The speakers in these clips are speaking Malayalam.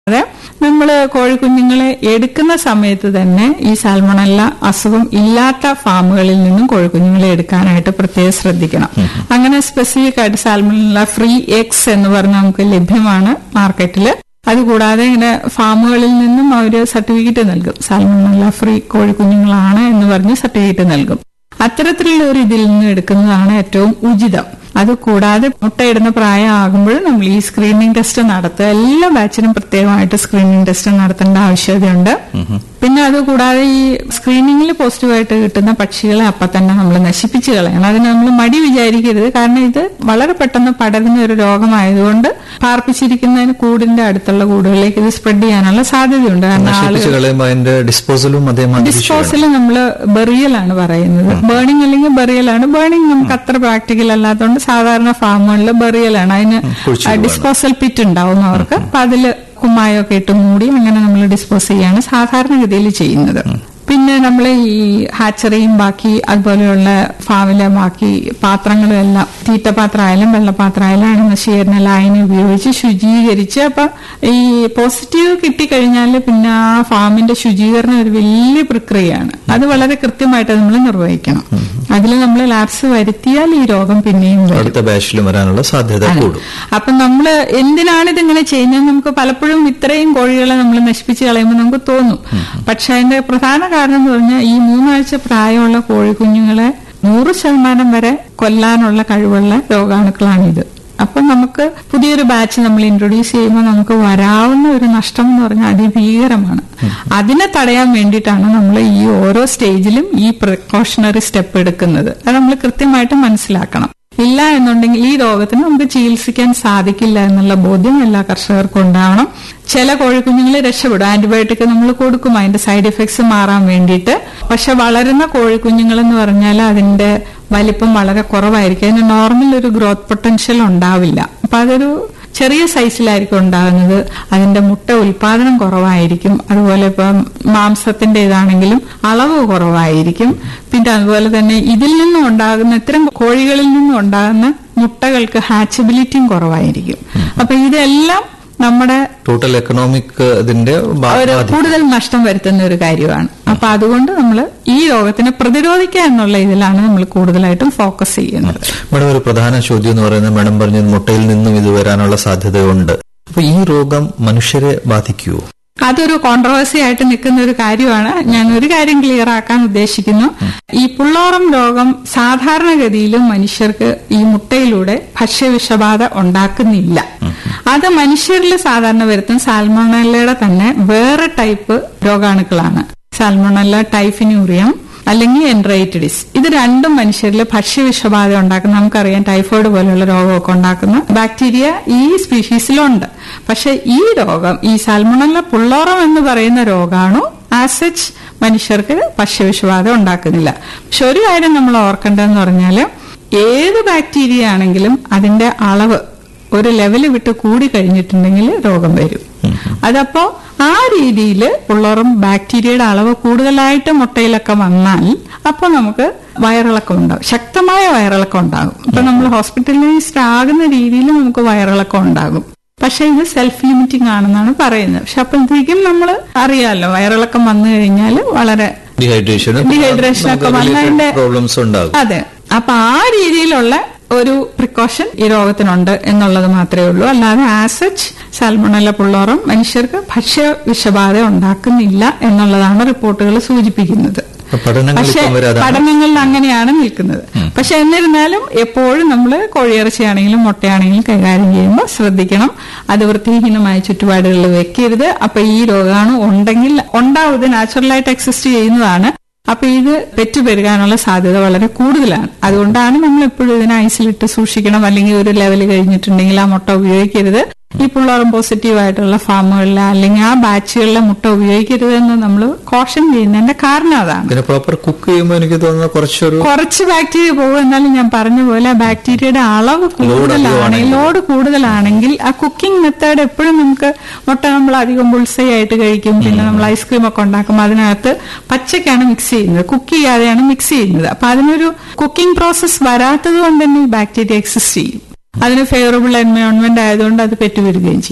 അതെ നമ്മൾ കോഴിക്കുഞ്ഞുങ്ങളെ എടുക്കുന്ന സമയത്ത് തന്നെ ഈ സാൽമണല്ല അസുഖം ഇല്ലാത്ത ഫാമുകളിൽ നിന്നും കോഴിക്കുഞ്ഞുങ്ങളെ എടുക്കാനായിട്ട് പ്രത്യേകം ശ്രദ്ധിക്കണം അങ്ങനെ സ്പെസിഫിക് ആയിട്ട് സാൽമണല്ല ഫ്രീ എക്സ് എന്ന് പറഞ്ഞ് നമുക്ക് ലഭ്യമാണ് മാർക്കറ്റിൽ അതുകൂടാതെ ഇങ്ങനെ ഫാമുകളിൽ നിന്നും അവർ സർട്ടിഫിക്കറ്റ് നൽകും സാൽമണല്ല ഫ്രീ കോഴിക്കുഞ്ഞുങ്ങളാണ് എന്ന് പറഞ്ഞ് സർട്ടിഫിക്കറ്റ് നൽകും അത്തരത്തിലുള്ള ഒരു ഇതിൽ നിന്ന് എടുക്കുന്നതാണ് ഏറ്റവും ഉചിതം അത് കൂടാതെ മുട്ടയിടുന്ന പ്രായമാകുമ്പോൾ നമ്മൾ ഈ സ്ക്രീനിങ് ടെസ്റ്റ് നടത്തുക എല്ലാ ബാച്ചിനും പ്രത്യേകമായിട്ട് സ്ക്രീനിങ് ടെസ്റ്റ് നടത്തേണ്ട ആവശ്യകതയുണ്ട് പിന്നെ അത് കൂടാതെ ഈ സ്ക്രീനിങ്ങിൽ പോസിറ്റീവായിട്ട് കിട്ടുന്ന പക്ഷികളെ അപ്പം തന്നെ നമ്മൾ നശിപ്പിച്ച് കളയണം അതിന് നമ്മൾ മടി വിചാരിക്കരുത് കാരണം ഇത് വളരെ പെട്ടെന്ന് പടരുന്ന ഒരു രോഗമായതുകൊണ്ട് പാർപ്പിച്ചിരിക്കുന്നതിന് കൂടിന്റെ അടുത്തുള്ള കൂടുകളിലേക്ക് ഇത് സ്പ്രെഡ് ചെയ്യാനുള്ള സാധ്യതയുണ്ട് കാരണം ആളുകൾ നശിപ്പിച്ച് കളയുമ്പോൾ അതിന്റെ ഡിസ്പോസലും അതേമാതിരി ഡിസ്പോസൽ നമ്മൾ ബെറിയലാണ് പറയുന്നത് ബേണിംഗ് അല്ലെങ്കിൽ ബെറിയലാണ് ബേണിംഗ് നമുക്ക് അത്ര പ്രാക്ടിക്കൽ അല്ലാത്തതുകൊണ്ട് സാധാരണ ഫാമുകളിൽ ബെറിയലാണ് അതിന് കുഴിച്ചിടുവാണ്. ഡിസ്പോസൽ പിറ്റ് ഉണ്ടാവും അവർക്ക് അപ്പൊ അതില് കുമ്മായൊക്കെ ഇട്ട് മൂടി അങ്ങനെ നമ്മൾ ഡിസ്പോസ് ചെയ്യാണ് സാധാരണഗതിയിൽ ചെയ്യുന്നത് പിന്നെ നമ്മൾ ഈ ഹാച്ചറിയും ബാക്കി അതുപോലെയുള്ള ഫാമിലെ ബാക്കി പാത്രങ്ങളും എല്ലാം തീറ്റപാത്രമായാലും വെള്ളപാത്രമായാലും അണുനശീകരണ ലായനി ഉപയോഗിച്ച് ശുചീകരിച്ച് അപ്പൊ ഈ പോസിറ്റീവ് കിട്ടിക്കഴിഞ്ഞാൽ പിന്നെ ആ ഫാമിന്റെ ശുചീകരണം ഒരു വലിയ പ്രക്രിയയാണ് അത് വളരെ കൃത്യമായിട്ട് നമ്മൾ നിർവഹിക്കണം അതിൽ നമ്മൾ ലാബ്സ് വരുത്തിയാൽ ഈ രോഗം പിന്നെയും വരും അടുത്ത ബാച്ചിലും വരാനുള്ള സാധ്യത കൂടും അപ്പൊ നമ്മള് എന്തിനാണ് ഇതിങ്ങനെ ചെയ്യുന്നത് നമുക്ക് പലപ്പോഴും ഇത്രയും കോഴികളെ നമ്മൾ നശിപ്പിച്ച് കളയുമ്പോൾ നമുക്ക് തോന്നും പക്ഷെ അതിന്റെ പ്രധാന കാരണം എന്ന് പറഞ്ഞാൽ ഈ മൂന്നാഴ്ച പ്രായമുള്ള കോഴിക്കുഞ്ഞുങ്ങളെ നൂറ് ശതമാനം വരെ കൊല്ലാനുള്ള കഴിവുള്ള രോഗാണുക്കളാണിത് അപ്പൊ നമുക്ക് പുതിയൊരു ബാച്ച് നമ്മൾ ഇൻട്രൊഡ്യൂസ് ചെയ്യുമ്പോൾ നമുക്ക് വരാവുന്ന ഒരു നഷ്ടം എന്ന് പറഞ്ഞാൽ അതിഭീകരമാണ് അതിനെ തടയാൻ വേണ്ടിയിട്ടാണ് നമ്മൾ ഈ ഓരോ സ്റ്റേജിലും ഈ പ്രിക്കോഷണറി സ്റ്റെപ്പ് എടുക്കുന്നത് അത് നമ്മൾ കൃത്യമായിട്ട് മനസ്സിലാക്കണം ഇല്ല എന്നുണ്ടെങ്കിൽ ഈ രോഗത്തിന് നമുക്ക് ചികിത്സിക്കാൻ സാധിക്കില്ല എന്നുള്ള ബോധ്യം എല്ലാ കർഷകർക്കും ഉണ്ടാവണം ചില കോഴിക്കുഞ്ഞുങ്ങളെ രക്ഷപ്പെടും ആന്റിബയോട്ടിക് നമ്മൾ കൊടുക്കും അതിന്റെ സൈഡ് എഫക്ട്സ് മാറാൻ വേണ്ടിയിട്ട് പക്ഷെ വളരുന്ന കോഴിക്കുഞ്ഞുങ്ങൾ എന്ന് പറഞ്ഞാൽ അതിന്റെ വലിപ്പം വളരെ കുറവായിരിക്കും അതിന് നോർമൽ ഒരു ഗ്രോത്ത് പൊട്ടൻഷ്യൽ ഉണ്ടാവില്ല അപ്പൊ അതൊരു ചെറിയ സൈസിലായിരിക്കും ഉണ്ടാകുന്നത് അതിന്റെ മുട്ട ഉൽപാദനം കുറവായിരിക്കും അതുപോലെ ഇപ്പം മാംസത്തിന്റെ ഇതാണെങ്കിലും അളവ് കുറവായിരിക്കും പിന്നെ അതുപോലെ തന്നെ ഇതിൽ നിന്നും ഉണ്ടാകുന്ന ഇത്തരം കോഴികളിൽ നിന്നും ഉണ്ടാകുന്ന മുട്ടകൾക്ക് ഹാച്ചബിലിറ്റിയും കുറവായിരിക്കും അപ്പൊ ഇതെല്ലാം നമ്മുടെ ടോട്ടൽ എക്കണോമിക് ഇതിന്റെ ബാ- ഒരു ബാധിക്കും. കൂടുതൽ നഷ്ടം വരുത്തുന്ന ഒരു കാര്യമാണ് അപ്പൊ അതുകൊണ്ട് നമ്മൾ ഈ രോഗത്തിനെ പ്രതിരോധിക്കുക എന്നുള്ള ഇതിലാണ് നമ്മൾ കൂടുതലായിട്ടും ഫോക്കസ് ചെയ്യുന്നത് മേഡം ഒരു പ്രധാന ചോദ്യം എന്ന് പറയുന്നത് മേഡം പറഞ്ഞത് മുട്ടയിൽ നിന്നും ഇത് വരാനുള്ള സാധ്യതയുണ്ട് അപ്പൊ ഈ രോഗം മനുഷ്യരെ ബാധിക്കുവോ അതൊരു കോൺട്രവേഴ്സി ആയിട്ട് നിൽക്കുന്ന ഒരു കാര്യമാണ് ഞാൻ ഒരു കാര്യം ക്ലിയർ ആക്കാൻ ഉദ്ദേശിക്കുന്നു ഈ പുള്ളോറം രോഗം സാധാരണഗതിയിലും മനുഷ്യർക്ക് ഈ മുട്ടയിലൂടെ ഭക്ഷ്യവിഷബാധ ഉണ്ടാക്കുന്നില്ല അത് മനുഷ്യരിൽ സാധാരണ വരുത്തുന്ന സാൽമോണല്ലയുടെ തന്നെ വേറെ ടൈപ്പ് രോഗാണുക്കളാണ് സാൽമോണല്ല ടൈഫിനൂറിയം അല്ലെങ്കിൽ എൻറൈറ്റിഡിസ് ഇത് രണ്ടും മനുഷ്യരിൽ ഭക്ഷ്യവിഷബാധ ഉണ്ടാക്കുന്ന നമുക്കറിയാം ടൈഫോയിഡ് പോലെയുള്ള രോഗമൊക്കെ ഉണ്ടാക്കുന്ന ബാക്ടീരിയ ഈ സ്പീഷീസിലുണ്ട് പക്ഷെ ഈ രോഗം ഈ സാൽമണല്ല പുള്ളോറം എന്ന് പറയുന്ന രോഗാണു ആസച്ച് മനുഷ്യർക്ക് ഭക്ഷ്യവിഷബാധ ഉണ്ടാക്കുന്നില്ല പക്ഷെ ഒരു കാര്യം നമ്മൾ ഓർക്കേണ്ടതെന്ന് പറഞ്ഞാൽ ഏത് ബാക്ടീരിയ ആണെങ്കിലും അതിന്റെ അളവ് ഒരു ലെവൽ വിട്ട് കൂടി കഴിഞ്ഞിട്ടുണ്ടെങ്കിൽ രോഗം വരും അതപ്പോ ആ രീതിയിൽ ഉള്ളോറും ബാക്ടീരിയയുടെ അളവ് കൂടുതലായിട്ട് മുട്ടയിലൊക്കെ വന്നാൽ അപ്പോൾ നമുക്ക് വയറിളക്കം ഉണ്ടാകും ശക്തമായ വയറിളക്കം ഉണ്ടാകും അപ്പൊ നമ്മൾ ഹോസ്പിറ്റലൈസ്ഡ് ആകുന്ന രീതിയിൽ നമുക്ക് വയറിളക്കം ഉണ്ടാകും പക്ഷെ ഇത് സെൽഫ് ലിമിറ്റിംഗ് ആണെന്നാണ് പറയുന്നത് പക്ഷെ അപ്പോഴത്തേക്കും നമ്മൾ അറിയാമല്ലോ വയറിളക്കം വന്നു കഴിഞ്ഞാൽ വളരെ ഡീഹൈഡ്രേഷൻ Dehydration ഒക്കെ വന്നതിന്റെ- പ്രോബ്ലംസ് ഉണ്ടാകും അതെ അപ്പൊ ആ രീതിയിലുള്ള ഒരു പ്രിക്കോഷൻ ഈ രോഗത്തിനുണ്ട് എന്നുള്ളത് മാത്രമേ ഉള്ളൂ അല്ലാതെ ആസച്ച് സാൽമണല്ല പുള്ളോറും മനുഷ്യർക്ക് ഭക്ഷ്യ വിഷബാധ ഉണ്ടാക്കുന്നില്ല എന്നുള്ളതാണ് റിപ്പോർട്ടുകൾ സൂചിപ്പിക്കുന്നത് അപ്പൊ പഠനങ്ങൾ പക്ഷെ ഇപ്പം വരെ അതാണ് പഠനങ്ങളിൽ അങ്ങനെയാണ് നിൽക്കുന്നത് പക്ഷെ എന്നിരുന്നാലും എപ്പോഴും നമ്മൾ കോഴിയിറച്ചിയാണെങ്കിലും മുട്ടയാണെങ്കിലും കൈകാര്യം ചെയ്യുമ്പോൾ ശ്രദ്ധിക്കണം അത് വൃത്തിഹീനമായ ചുറ്റുപാടുകളിൽ വെക്കരുത് അപ്പൊ ഈ രോഗാണു ഉണ്ടെങ്കിൽ ഉണ്ടാവും ഇത് നാച്ചുറലായിട്ട് എക്സിസ്റ്റ് ചെയ്യുന്നതാണ് അപ്പൊ ഇത് പെറ്റുപെരുകാനുള്ള സാധ്യത വളരെ കൂടുതലാണ് അതുകൊണ്ടാണ് നമ്മൾ എപ്പോഴും ഇതിനെ ഐസിലിട്ട് സൂക്ഷിക്കണം അല്ലെങ്കിൽ ഒരു ലെവൽ കഴിഞ്ഞിട്ടുണ്ടെങ്കിൽ ആ മുട്ട ഉപയോഗിക്കരുത് ഈ പിള്ളേറും പോസിറ്റീവ് ആയിട്ടുള്ള ഫാമുകളിൽ അല്ലെങ്കിൽ ആ ബാച്ചുകളിലെ മുട്ട ഉപയോഗിക്കരുത് എന്ന് നമ്മൾ കോഷൻ ചെയ്യുന്നതിന്റെ കാരണം അതാണ് ഇതിനെ പ്രോപ്പർ കുക്ക് ചെയ്യുമ്പോൾ എനിക്ക് തോന്നുന്ന കുറച്ചൊരു കുറച്ച് ബാക്ടീരിയ പോകും എന്നാലും ഞാൻ പറഞ്ഞ പോലെ ബാക്ടീരിയയുടെ അളവ് കൂടുതലാണെങ്കിൽ അധികമാണെങ്കിൽ. ലോഡ് കൂടുതലാണെങ്കിൽ ആ കുക്കിംഗ് മെത്തേഡ് എപ്പോഴും നമുക്ക് മുട്ട നമ്മൾ അധികം ബുൾസൈ ആയിട്ട് കഴിക്കും പിന്നെ നമ്മൾ ഐസ്ക്രീം ഒക്കെ ഉണ്ടാക്കും അതിനകത്ത് പച്ചക്കാണ് മിക്സ് ചെയ്യുന്നത് കുക്ക് ചെയ്യാതെയാണ് മിക്സ് ചെയ്യുന്നത് അപ്പൊ അതിനൊരു കുക്കിംഗ് പ്രോസസ് വരാത്തത് കൊണ്ട് തന്നെ ഈ ബാക്ടീരിയ എക്സിസ്റ്റ് ചെയ്യും അതിന് ഫേവറബിൾ എൻവയോൺമെന്റ് ആയതുകൊണ്ട് അത് പെറ്റുവരികയും ചെയ്യും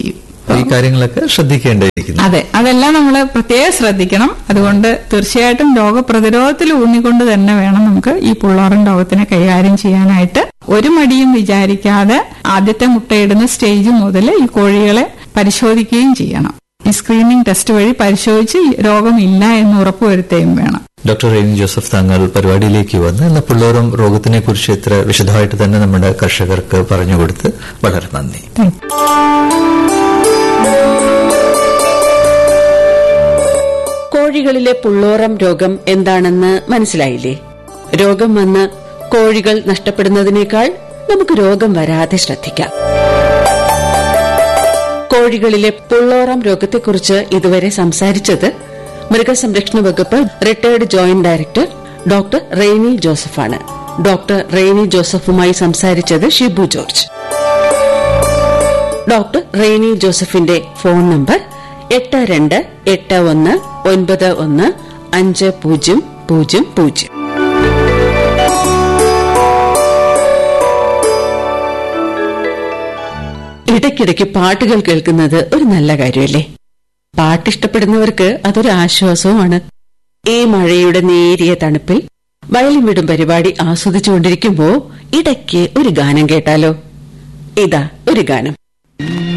ഈ കാര്യങ്ങളൊക്കെ ശ്രദ്ധിക്കേണ്ടിയിരിക്കുന്നു അതെ അതെല്ലാം നമ്മൾ പ്രത്യേകം ശ്രദ്ധിക്കണം അതുകൊണ്ട് തീർച്ചയായിട്ടും രോഗപ്രതിരോധത്തിൽ ഊന്നിക്കൊണ്ട് തന്നെ വേണം നമുക്ക് ഈ പുള്ളോറൻ രോഗത്തിനെ കൈകാര്യം ചെയ്യാനായിട്ട് ഒരു മടിയും വിചാരിക്കാതെ ആദ്യത്തെ മുട്ടയിടുന്ന സ്റ്റേജ് മുതൽ ഈ കോഴികളെ പരിശോധിക്കുകയും ചെയ്യണം ഈ സ്ക്രീനിംഗ് ടെസ്റ്റ് വഴി പരിശോധിച്ച് ഈ രോഗമില്ല എന്ന് ഉറപ്പുവരുത്തുകയും വേണം ഡോക്ടർ റെയിൻ ജോസഫ് താങ്കൾ പരിപാടിയിലേക്ക് വന്ന് ഇന്ന് പുള്ളോറും രോഗത്തിനെ കുറിച്ച് ഇത്ര വിശദമായിട്ട് തന്നെ നമ്മുടെ കർഷകർക്ക് പറഞ്ഞുകൊടുത്ത് വളരെ നന്ദി താങ്ക് യു. കോഴികളിലെ പുള്ളോറം രോഗം എന്താണെന്ന് മനസ്സിലായില്ലേ രോഗം വന്ന് കോഴികൾ നഷ്ടപ്പെടുന്നതിനേക്കാൾ നമുക്ക് രോഗം വരാതെ ശ്രദ്ധിക്കാം കോഴികളിലെ പുള്ളോറം രോഗത്തെക്കുറിച്ച് ഇതുവരെ സംസാരിച്ചത് മൃഗസംരക്ഷണ വകുപ്പ് retired joint director doctor Rainy ജോസഫാണ് ഡോക്ടർ റെയ്നി ജോസഫുമായി സംസാരിച്ചത് ഷിബു ജോർജ് ഡോക്ടർ റെയ്നി ജോസഫിന്റെ ഫോൺ നമ്പർ എട്ട് രണ്ട് എട്ട് ഒന്ന് ഒൻപത് ഒന്ന് അഞ്ച് പൂജ്യം പൂജ്യം പൂജ്യം ഇടയ്ക്കിടയ്ക്ക് പാട്ടുകൾ കേൾക്കുന്നത് ഒരു നല്ല കാര്യമല്ലേ പാട്ടിഷ്ടപ്പെടുന്നവർക്ക് അതൊരു ആശ്വാസവുമാണ് ഈ മഴയുടെ നേരിയ തണുപ്പിൽ വയലിൻ വിടും പരിപാടി ആസ്വദിച്ചുകൊണ്ടിരിക്കുമ്പോ ഇടയ്ക്ക് ഒരു ഗാനം കേട്ടാലോ ഇതാ ഒരു ഗാനം